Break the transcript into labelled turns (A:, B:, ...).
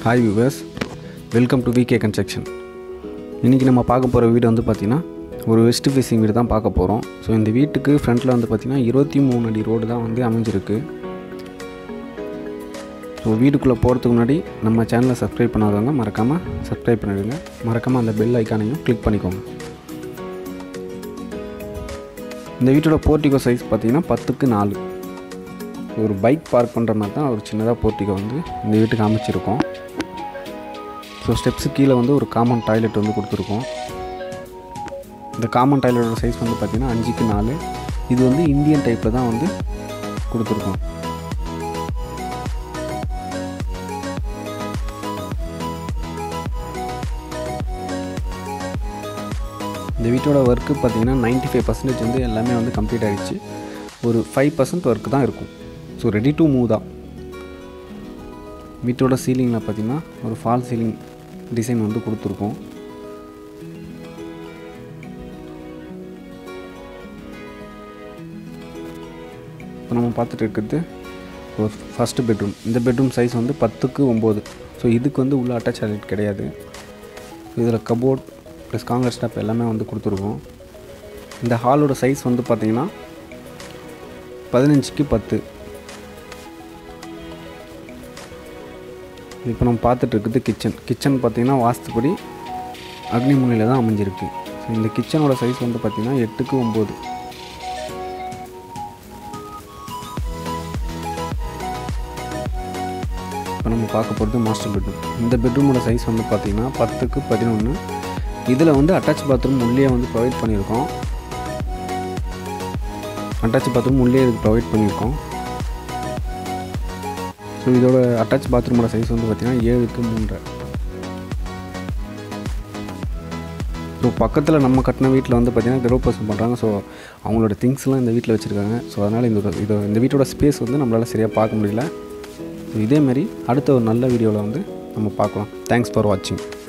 A: hi viewers welcome to V K construction இன்றைக்கி நம்ம பார்க்க போகிற வீடு வந்து பார்த்திங்கன்னா ஒரு வெஸ்ட் ஃபேஸிங் வீடு தான் பார்க்க போகிறோம் ஸோ இந்த வீட்டுக்கு ஃப்ரண்ட்டில் வந்து பார்த்திங்கன்னா இருபத்தி மூணு அடி ரோடு தான் வந்து அமைஞ்சிருக்கு ஸோ வீட்டுக்குள்ளே போகிறதுக்கு முன்னாடி நம்ம சேனலை சப்ஸ்கிரைப் பண்ணாதவங்க மறக்காமல் சப்ஸ்கிரைப் பண்ணிடுங்க மறக்காமல் அந்த பெல் ஐக்கானையும் கிளிக் பண்ணிக்கோங்க இந்த வீட்டோட போர்ட்டிகோ சைஸ் பார்த்திங்கன்னா பத்துக்கு நாலு ஒரு பைக் பார்க் பண்ணுற மாதிரி தான் ஒரு சின்னதாக போர்ட்டிகோ வந்து இந்த வீட்டுக்கு அமைச்சிருக்கோம் ஸோ ஸ்டெப்ஸு கீழே வந்து ஒரு காமன் டாய்லெட் வந்து கொடுத்துருக்கோம் இந்த காமன் டாய்லெட்டோட சைஸ் வந்து பார்த்திங்கன்னா அஞ்சுக்கு நாலு இது வந்து இந்தியன் டைப்பில் தான் வந்து கொடுத்துருக்கோம் இந்த வீட்டோட ஒர்க்கு பார்த்தீங்கன்னா நைன்ட்டி ஃபைவ் பர்சன்டேஜ் வந்து எல்லாமே வந்து கம்ப்ளீட் ஆகிடுச்சு ஒரு ஃபைவ் பர்சன்ட் ஒர்க்கு தான் இருக்கும் ஸோ ரெடி டு மூவ் தான் வீட்டோட சீலிங்கில் பார்த்தீங்கன்னா ஒரு ஃபால் சீலிங் டிசைன் வந்து கொடுத்துருக்கோம் இப்போ நம்ம பார்த்துட்டு இருக்கிறது ஒரு ஃபஸ்ட்டு பெட்ரூம் இந்த பெட்ரூம் சைஸ் வந்து பத்துக்கு ஒம்பது ஸோ இதுக்கு வந்து உள்ள அட்டாச் டாய்லெட் கிடையாது இதில் கபோர்ட் ப்ளஸ் காங்கிரஸ் ஸ்டாப் எல்லாமே வந்து கொடுத்துருக்கோம் இந்த ஹாலோட சைஸ் வந்து பார்த்திங்கன்னா பதினஞ்சுக்கு பத்து இப்போ நம்ம பார்த்துட்டு இருக்குது கிச்சன் கிச்சன் பார்த்திங்கன்னா வாஸ்துப்படி அக்னி முனையில் தான் அமைஞ்சிருக்கு ஸோ இந்த கிச்சனோட சைஸ் வந்து பார்த்திங்கன்னா எட்டுக்கு ஒம்பது இப்போ நம்ம பார்க்க போகிறது மாஸ்டர் பெட்ரூம் இந்த பெட்ரூமோட சைஸ் வந்து பார்த்திங்கன்னா பத்துக்கு பதினொன்று இதில் வந்து அட்டாச் பாத்ரூம் உள்ளே வந்து ப்ரொவைட் பண்ணியிருக்கோம் அட்டாச் பாத்ரூம் உள்ளே இதுக்கு ப்ரொவைட் பண்ணியிருக்கோம் ஸோ இதோட அட்டாச் பாத்ரூமோட சைஸ் வந்து பார்த்திங்கன்னா ஏழுக்கு மூன்றரை ஸோ பக்கத்தில் நம்ம கட்டின வீட்டில் வந்து பார்த்திங்கன்னா கிரோ பர்சன் பண்ணுறாங்க ஸோ அவங்களோட திங்ஸ்லாம் இந்த வீட்டில் வச்சுருக்காங்க ஸோ அதனால் இந்த இதோ இந்த வீட்டோட ஸ்பேஸ் வந்து நம்மளால் சரியாக பார்க்க முடியல ஸோ இதேமாரி அடுத்த ஒரு நல்ல வீடியோவில் வந்து நம்ம பார்க்கலாம் தேங்க்ஸ் ஃபார் வாட்சிங்